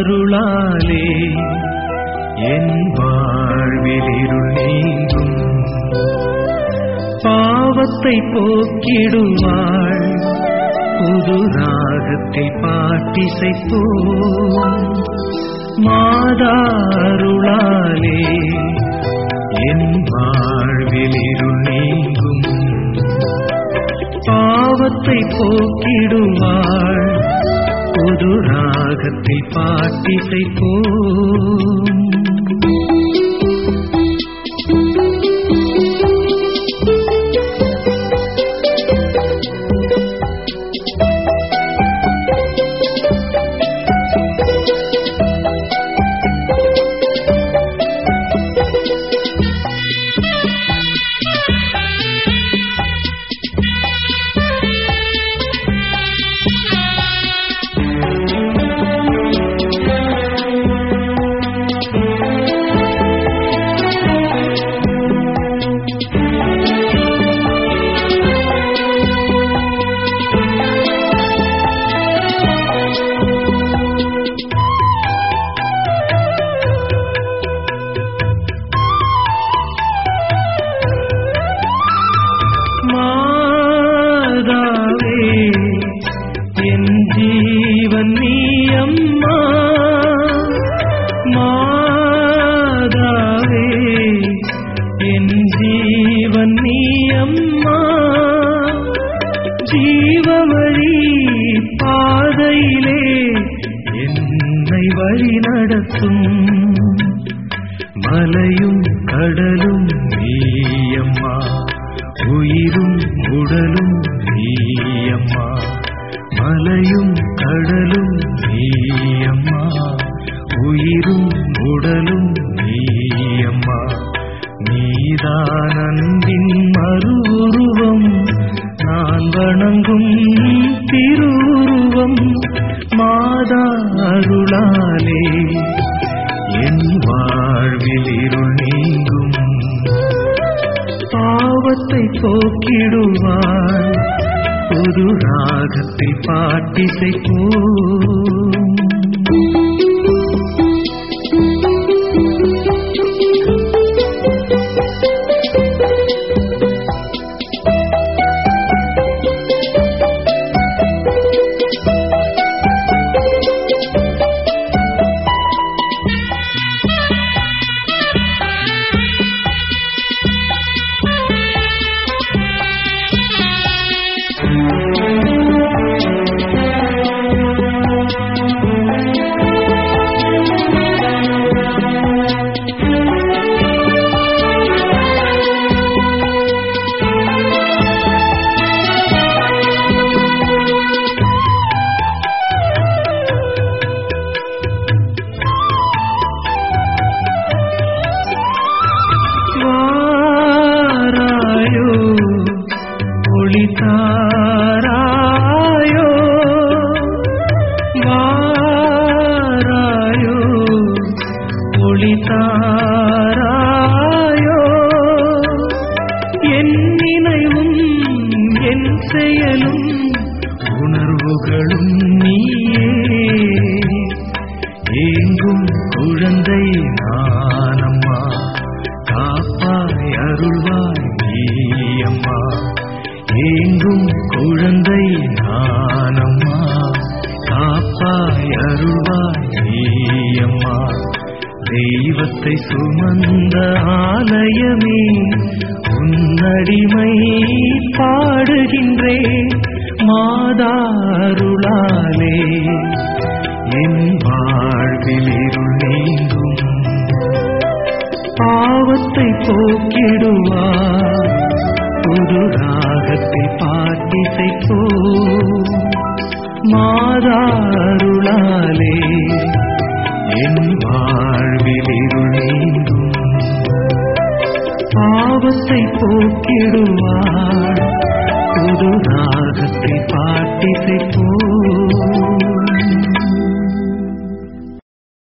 அருளாலே என் வாழ்வில் இருள் நீங்கும் பாவத்தை போக்கிடுவாள் புது ராகத்தில் பாட்டிசைப்போ மாதா அருளாலே என் வாழ்வில் இருள் நீங்கும் பாவத்தை போக்கிடுவாள் புது ராகத்தில் பாட்டிசைப்போம் மாதாவே என் ஜீவன் நீ அம்மா மாதாவே என் ஜீவன் நீ அம்மா ஜீவவழி பாதையிலே என்னை வழி நடத்தும் மலையும் கடலும் நீயம்மா உயிரும் உடலும் நீயம்மா மலையும் கடலும் நீயம்மா உயிரும் உடலும் நீயம்மா நீதான் அன்பின் மறுவுருவம் நான் வணங்கும் திருவுருவம் மாதா அருளாலே என் வாழ்வில் இருள் நீங்கும் பாவத்தை போக்கிடுவார் புது ராகத்தை பாட்டிசைப்போம் வாராயோ ஒளிதாராயோ வாராயோ ஒளிதாராயோ என் நினைவும் என் செயலும் உணர்வுகளும் நீயே ஏங்கும் குழந்தை நானம்மா காப்பாய் அருள்வாய் நீயம்மா ஏங்கும் குழந்தை நானம்மா காப்பாய் அருள்வாய் நீயம்மா தெய்வத்தை சுமந்த ஆலயமே உன்னடிமை பாடுகின்றேன் மாதாருளாலே என் வாழ்வில் இருள் நீங்கும் பாவத்தை போக்கிடுவார் புது ராகத்தில் பாட்டிசைப்போ மாதாருளாலே என் வாழ்வில் இருள் நீங்கும் பாவத்தை போக்கிடுவார் புது ராகத்தில் பாட்டிசைப்போ